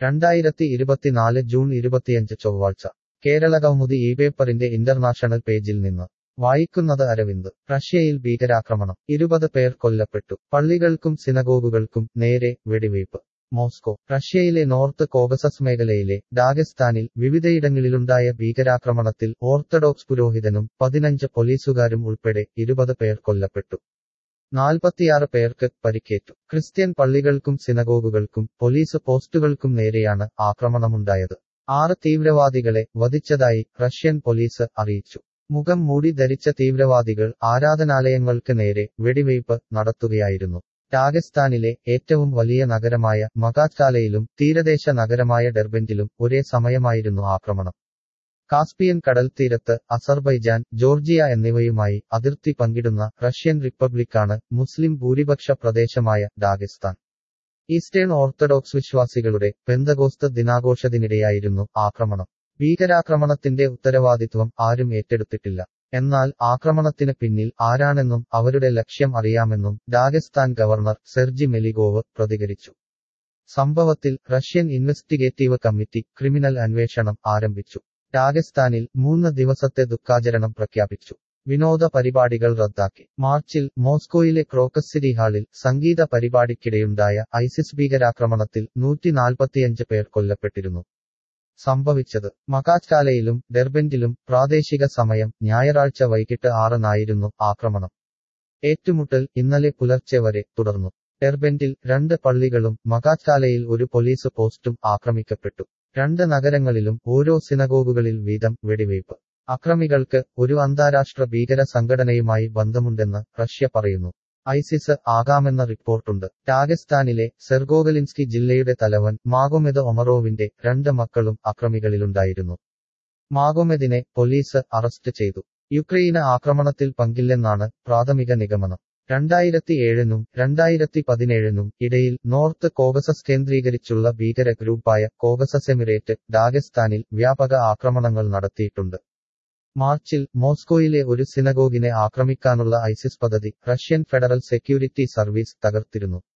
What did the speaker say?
രണ്ടായിരത്തി ഇരുപത്തിനാല് ജൂൺ ഇരുപത്തിയഞ്ച് ചൊവ്വാഴ്ച കേരള കൗമുദി ഈ പേപ്പറിന്റെ ഇന്റർനാഷണൽ പേജിൽ നിന്ന് വായിക്കുന്നത് അരവിന്ദ് റഷ്യയിൽ ഭീകരാക്രമണം ഇരുപത് പേർ കൊല്ലപ്പെട്ടു പള്ളികൾക്കും സിനഗോഗുകൾക്കും നേരെ വെടിവയ്പ് മോസ്കോ റഷ്യയിലെ നോർത്ത് കോകസസ് മേഖലയിലെ ഡാഗസ്ഥാനിൽ വിവിധയിടങ്ങളിലുണ്ടായ ഭീകരാക്രമണത്തിൽ ഓർത്തഡോക്സ് പുരോഹിതനും പതിനഞ്ച് പോലീസുകാരും ഉൾപ്പെടെ ഇരുപത് പേർ കൊല്ലപ്പെട്ടു നാൽപ്പത്തിയാറ് പേർക്ക് പരിക്കേറ്റു ക്രിസ്ത്യൻ പള്ളികൾക്കും സിനഗോഗുകൾക്കും പോലീസ് പോസ്റ്റുകൾക്കും നേരെയാണ് ആക്രമണമുണ്ടായത് ആറ് തീവ്രവാദികളെ വധിച്ചതായി റഷ്യൻ പോലീസ് അറിയിച്ചു മുഖം മൂടി ധരിച്ച തീവ്രവാദികൾ ആരാധനാലയങ്ങൾക്ക് നേരെ വെടിവയ്പ് നടത്തുകയായിരുന്നു രാജസ്ഥാനിലെ ഏറ്റവും വലിയ നഗരമായ മകാച്ചാലയിലും തീരദേശ നഗരമായ ഡെർബന്റിലും ഒരേ സമയമായിരുന്നു ആക്രമണം കാസ്പിയൻ കടൽ തീരത്ത് അസർബൈജാൻ ജോർജിയ എന്നിവയുമായി അതിർത്തി പങ്കിടുന്ന റഷ്യൻ റിപ്പബ്ലിക്കാണ് മുസ്ലിം ഭൂരിപക്ഷ പ്രദേശമായ ഡാഗസ്ഥാൻ ഈസ്റ്റേൺ ഓർത്തഡോക്സ് വിശ്വാസികളുടെ പെന്തകോസ്ത് ദിനാഘോഷത്തിനിടെയായിരുന്നു ആക്രമണം ഭീകരാക്രമണത്തിന്റെ ഉത്തരവാദിത്വം ആരും ഏറ്റെടുത്തിട്ടില്ല എന്നാൽ ആക്രമണത്തിന് പിന്നിൽ ആരാണെന്നും അവരുടെ ലക്ഷ്യം അറിയാമെന്നും ഡാഗസ്ഥാൻ ഗവർണർ സെർജി മെലിഗോവ് പ്രതികരിച്ചു സംഭവത്തിൽ റഷ്യൻ ഇൻവെസ്റ്റിഗേറ്റീവ് കമ്മിറ്റി ക്രിമിനൽ അന്വേഷണം ആരംഭിച്ചു രാജസ്ഥാനിൽ മൂന്ന് ദിവസത്തെ ദുഃഖാചരണം പ്രഖ്യാപിച്ചു വിനോദ പരിപാടികൾ റദ്ദാക്കി മാർച്ചിൽ മോസ്കോയിലെ ക്രോക്കസ് സിറ്റി ഹാളിൽ സംഗീത പരിപാടിക്കിടെയുണ്ടായ ഐസിസ് ഭീകരാക്രമണത്തിൽ നൂറ്റിനാൽപ്പത്തിയഞ്ച് പേർ കൊല്ലപ്പെട്ടിരുന്നു സംഭവിച്ചത് മകാച്ചാലയിലും ഡെർബന്റിലും പ്രാദേശിക സമയം ഞായറാഴ്ച വൈകിട്ട് ആറിനായിരുന്നു ആക്രമണം ഏറ്റുമുട്ടൽ ഇന്നലെ പുലർച്ചെ വരെ തുടർന്നു ഡെർബന്റിൽ രണ്ട് പള്ളികളും മകാച്ചാലയിൽ ഒരു പോലീസ് പോസ്റ്റും ആക്രമിക്കപ്പെട്ടു രണ്ട് നഗരങ്ങളിലും ഓരോ സിനഗോഗുകളിൽ വീതം വെടിവയ്പ് അക്രമികൾക്ക് ഒരു അന്താരാഷ്ട്ര ഭീകര സംഘടനയുമായി ബന്ധമുണ്ടെന്ന് റഷ്യ പറയുന്നു ഐസിസ് ആകാമെന്ന റിപ്പോർട്ടുണ്ട് രാജസ്ഥാനിലെ സെർഗോഗലിൻസ്കി ജില്ലയുടെ തലവൻ മാഗോമെദ് ഒമറോവിന്റെ രണ്ട് മക്കളും അക്രമികളിലുണ്ടായിരുന്നു മാഗോമെദിനെ പോലീസ് അറസ്റ്റ് ചെയ്തു യുക്രൈന് ആക്രമണത്തിൽ പങ്കില്ലെന്നാണ് പ്രാഥമിക നിഗമനം രണ്ടായിരത്തി ഏഴിനും രണ്ടായിരത്തി പതിനേഴിനും ഇടയിൽ നോർത്ത് കോഗസസ് കേന്ദ്രീകരിച്ചുള്ള ഭീകര ഗ്രൂപ്പായ കോഗസസ് എമിറേറ്റ് ഡാഗസ്ഥാനിൽ വ്യാപക ആക്രമണങ്ങൾ നടത്തിയിട്ടുണ്ട് മാർച്ചിൽ മോസ്കോയിലെ ഒരു സിനഗോഗിനെ ആക്രമിക്കാനുള്ള ഐസിസ് പദ്ധതി റഷ്യൻ ഫെഡറൽ സെക്യൂരിറ്റി സർവീസ് തകർത്തിരുന്നു